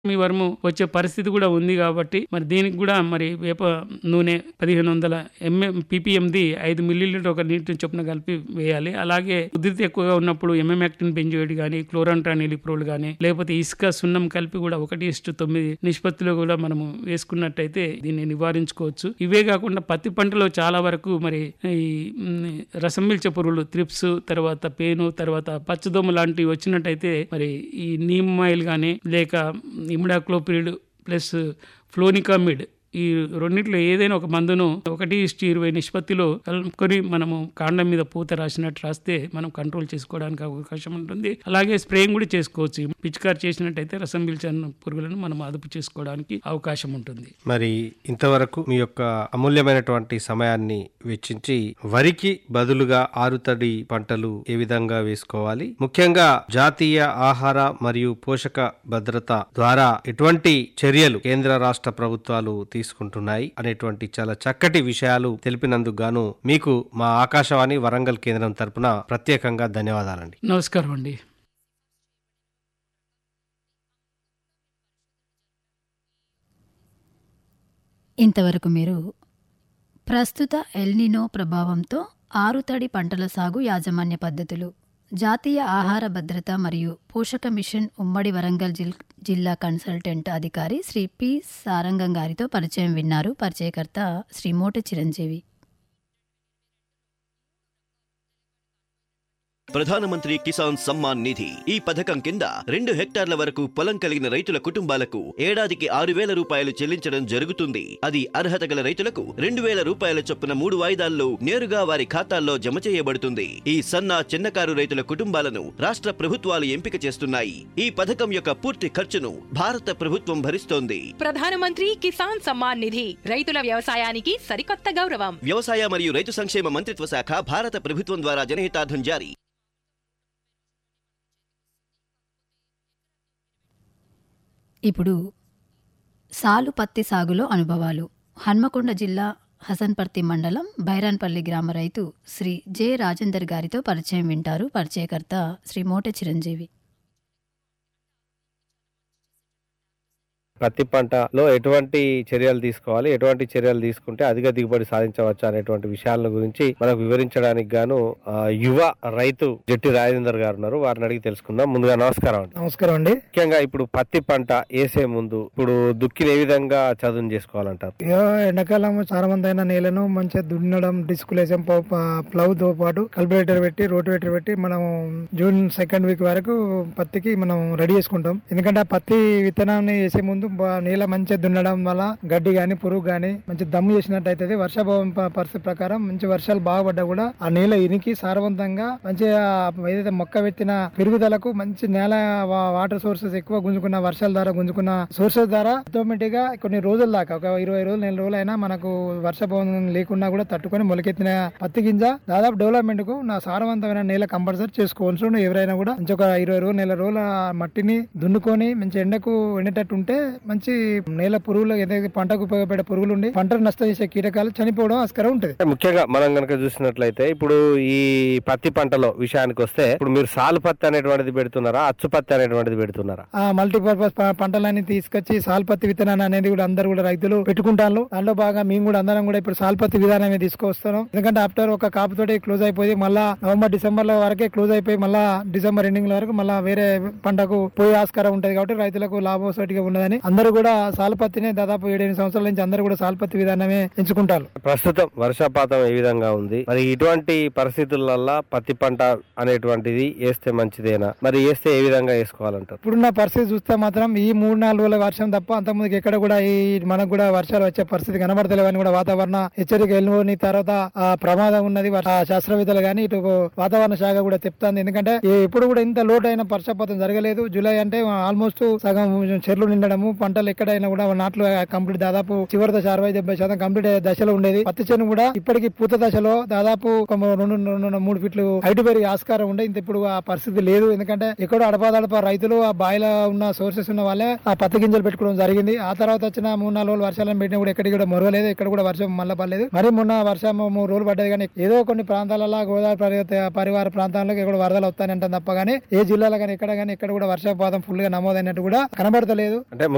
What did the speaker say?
మీ వరము వచ్చే పరిస్థితి కూడా ఉంది కాబట్టి మరి దీనికి కూడా మరి వేప నూనె పదిహేను వందల ఎంఎం పీపీఎంది ఐదు మిల్లీలీటర్ ఒక నీటిని చొప్పున కలిపి వేయాలి అలాగే ఉధృతి ఎక్కువగా ఉన్నప్పుడు ఎంఎంయాక్టిన్ బెంజోయిడ్ కానీ క్లోరాంట్రానిలిప్రోల్ కానీ లేకపోతే ఇసుక సున్నం కలిపి కూడా ఒకటి ఇష్టు తొమ్మిది నిష్పత్తిలో కూడా మనము వేసుకున్నట్టయితే దీన్ని నివారించుకోవచ్చు ఇవే కాకుండా పత్తి పంటలో చాలా వరకు మరి ఈ మ్, రసం పీల్చే పురుగులు త్రిప్స్ తర్వాత పేను తర్వాత పచ్చదోమ లాంటివి వచ్చినట్టయితే మరి ఈ నీమ్ ఆయిల్ కానీ లేక ఇమిడాక్లోపిడ్ ప్లస్ ఫ్లోనికామిడ్ ఈ రెండిట్లో ఏదైనా ఒక మందును ఒకటి ఇష్టు ఇరవై నిష్పత్తిలో కలుపుకొని మనము కాండం మీద పూత రాసినట్టు రాస్తే మనం కంట్రోల్ చేసుకోవడానికి అవకాశం ఉంటుంది అలాగే స్ప్రేయింగ్ కూడా చేసుకోవచ్చు పిచికారి చేసినట్టయితే రసం పీల్చని పురుగులను మనం అదుపు చేసుకోవడానికి అవకాశం ఉంటుంది మరి ఇంతవరకు మీ యొక్క అమూల్యమైనటువంటి సమయాన్ని వెచ్చించి వరికి బదులుగా ఆరుతడి పంటలు ఏ విధంగా వేసుకోవాలి ముఖ్యంగా జాతీయ ఆహార మరియు పోషక భద్రత ద్వారా ఎటువంటి చర్యలు కేంద్ర రాష్ట్ర ప్రభుత్వాలు తీసుకుంటున్నాయి అనేటువంటి చాలా చక్కటి విషయాలు తెలిపినందుకు గాను మీకు మా ఆకాశవాణి వరంగల్ కేంద్రం తరపున ప్రత్యేకంగా ధన్యవాదాలండి నమస్కారం అండి ఇంతవరకు మీరు ప్రస్తుత ఎల్నినో ప్రభావంతో ఆరుతడి పంటల సాగు యాజమాన్య పద్ధతులు జాతీయ ఆహార భద్రత మరియు పోషక మిషన్ ఉమ్మడి వరంగల్ జిల్ జిల్లా కన్సల్టెంట్ అధికారి శ్రీ పి సారంగం గారితో పరిచయం విన్నారు పరిచయకర్త శ్రీ మోట చిరంజీవి ప్రధానమంత్రి కిసాన్ సమ్మాన్ నిధి ఈ పథకం కింద రెండు హెక్టార్ల వరకు పొలం కలిగిన రైతుల కుటుంబాలకు ఏడాదికి ఆరు వేల రూపాయలు చెల్లించడం జరుగుతుంది అది అర్హత గల రైతులకు రెండు వేల రూపాయల చొప్పున మూడు వాయిదాల్లో నేరుగా వారి ఖాతాల్లో జమ చేయబడుతుంది ఈ సన్న చిన్నకారు రైతుల కుటుంబాలను రాష్ట్ర ప్రభుత్వాలు ఎంపిక చేస్తున్నాయి ఈ పథకం యొక్క పూర్తి ఖర్చును భారత ప్రభుత్వం భరిస్తోంది ప్రధానమంత్రి కిసాన్ సమ్మాన్ నిధి రైతుల వ్యవసాయానికి సరికొత్త గౌరవం వ్యవసాయ మరియు రైతు సంక్షేమ మంత్రిత్వ శాఖ భారత ప్రభుత్వం ద్వారా జనహితార్థం జారీ ఇప్పుడు సాలు పత్తి సాగులో అనుభవాలు హన్మకొండ జిల్లా హసన్పర్తి మండలం బైరాన్పల్లి గ్రామ రైతు శ్రీ జె రాజేందర్ గారితో పరిచయం వింటారు పరిచయకర్త శ్రీ మోట చిరంజీవి పత్తి పంటలో ఎటువంటి చర్యలు తీసుకోవాలి ఎటువంటి చర్యలు తీసుకుంటే అధిక దిగుబడి సాధించవచ్చు అనేటువంటి విషయాల గురించి మనకు వివరించడానికి గాను ఆ, యువ రైతు జట్టి రాజేందర్ గారు ఉన్నారు వారిని అడిగి తెలుసుకుందాం ముందుగా నమస్కారం అండి నమస్కారం అండి ముఖ్యంగా ఇప్పుడు పత్తి పంట వేసే ముందు ఇప్పుడు దుక్కిని ఏ విధంగా చదును చేసుకోవాలంటారు ఇక ఎండాకాలం చాలా మంది అయిన నేలను మంచిగా దున్నడం డిస్కులేషన్ ప్లవ్ తో పాటు కల్బులేటర్ పెట్టి రోటివేటర్ పెట్టి మనం జూన్ సెకండ్ వీక్ వరకు పత్తికి మనం రెడీ చేసుకుంటాం ఎందుకంటే ఆ పత్తి విత్తనాన్ని వేసే ముందు బా- నేల మంచిగా దున్నడం వల్ల గడ్డి గాని పురుగు గాని మంచి దమ్ము చేసినట్టు అవుతుంది వర్షాభావం ప- పరిస్థితి ప్రకారం మంచి వర్షాలు బాగా పడ్డా కూడా ఆ నేల ఇనికి సారవంతంగా మంచిగా ఏదైతే మొక్క వెత్తిన పెరుగుదలకు మంచి నేల వా- వాటర్ సోర్సెస్ ఎక్కువ గుంజుకున్న వర్షాల ద్వారా గుంజుకున్న సోర్సెస్ ద్వారా ఆటోమేటిక్ గా కొన్ని రోజుల దాకా ఒక ఇరవై రోజులు నెల రోజులు అయినా మనకు వర్షపాతం లేకుండా కూడా తట్టుకొని మొలకెత్తిన పత్తి గింజ దాదాపు డెవలప్మెంట్ కు నా సారవంతమైన నేల కంపల్సరీ చేసుకోవచ్చు ఎవరైనా కూడా మంచి ఒక ఇరవై రోజులు నెల రోజుల మట్టిని దున్నుకొని మంచి ఎండకు ఎండేటట్టు ఉంటే మంచి నేల పురుగులు ఏదైతే పంటకు ఉపయోగపడే పురుగులు ఉండి పంటను నష్టం చేసే కీటకాలు చనిపోవడం ఆస్కారం ఉంటుంది ముఖ్యంగా మనం కనుక చూసినట్లయితే ఇప్పుడు ఈ పత్తి పంటలో విషయానికి వస్తే ఇప్పుడు మీరు సాలు పత్తి అనేటువంటిది పెడుతున్నారా అచ్చు పత్తి అనేటువంటిది పెడుతున్నారా ఆ మల్టీపర్పస్ ప- పంటలన్నీ తీసుకొచ్చి సాల్పత్తి విత్తనాన్ని అనేది కూడా అందరు కూడా రైతులు పెట్టుకుంటారు దాంట్లో బాగా మేము కూడా అందరం కూడా ఇప్పుడు సాల్పత్తి విధానమే తీసుకొస్తాం ఎందుకంటే ఆఫ్టర్ ఒక కాపుతోటి క్లోజ్ అయిపోయి మళ్ళా నవంబర్ డిసెంబర్ లో వరకే క్లోజ్ అయిపోయి మళ్ళా డిసెంబర్ ఎండింగ్ వరకు మళ్ళా వేరే పంటకు పోయే ఆస్కారం ఉంటది కాబట్టి రైతులకు లాభోసటిగా ఉన్నదని అందరూ కూడా సాల్పత్తినే దాదాపు ఏడెనిమిది సంవత్సరాల నుంచి అందరూ కూడా సాల్పత్తి విధానమే ఎంచుకుంటారు ప్రస్తుతం వర్షపాతం ఏ విధంగా ఉంది మరి ఇటువంటి పరిస్థితులలో పత్తి పంట అనేటువంటిది వేస్తే మంచిదేనా మరి వేస్తే ఏ విధంగా వేసుకోవాలంటారు ఇప్పుడున్న పరిస్థితి చూస్తే మాత్రం ఈ మూడు నాలుగు రోజుల వర్షం తప్ప అంతకుముందుకు ఎక్కడ కూడా ఈ మనకు కూడా వర్షాలు వచ్చే పరిస్థితి కనబడతలేవని కూడా వాతావరణ హెచ్చరిక వెళ్ళిపోని తర్వాత ఆ ప్రమాదం ఉన్నది ఆ శాస్త్రవేత్తలు కానీ ఇటు వాతావరణ శాఖ కూడా చెప్తాంది ఎందుకంటే ఈ- ఎప్పుడు కూడా ఇంత లోటు అయిన వర్షపాతం జరగలేదు జూలై అంటే ఆల్మోస్ట్ సగం చెర్లు నిండడము పంటలు ఎక్కడైనా కూడా నాట్లు కంప్లీట్ దాదాపు చివరి దశ అరవై డెబ్బై శాతం కంప్లీట్ అయ్యే దశలో ఉండేది పత్తి చేను కూడా ఇప్పటికి పూత దశలో దాదాపు ఒక రెండు రెండు మూడు ఫీట్లు హైట్ పెరిగే ఆస్కారం ఉండే ఇంత ఇప్పుడు ఆ పరిస్థితి లేదు ఎందుకంటే ఎక్కడో అడపాదడప రైతులు ఆ బాయిలో ఉన్న సోర్సెస్ ఉన్న వాళ్ళే ఆ పత్తి గింజలు పెట్టుకోవడం జరిగింది ఆ తర్వాత వచ్చిన మూడు నాలుగు రోజులు వర్షాలను పెట్టినా కూడా ఎక్కడికి కూడా మొరవలేదు ఎక్కడ కూడా వర్షం మళ్ళీ పడలేదు మరి మొన్న వర్షం మూడు రోజులు పడ్డది కానీ ఏదో కొన్ని ప్రాంతాలలో గోదావరి పరి- పరివార ప్రాంతాలకు ఇక్కడ వరదలు వస్తాయంటే తప్ప కానీ ఏ జిల్లాలో కానీ ఎక్కడ కానీ ఎక్కడ కూడా వర్షపాతం ఫుల్ గా నమోదైనట్టు కూడా కనబడతలేదు అంటే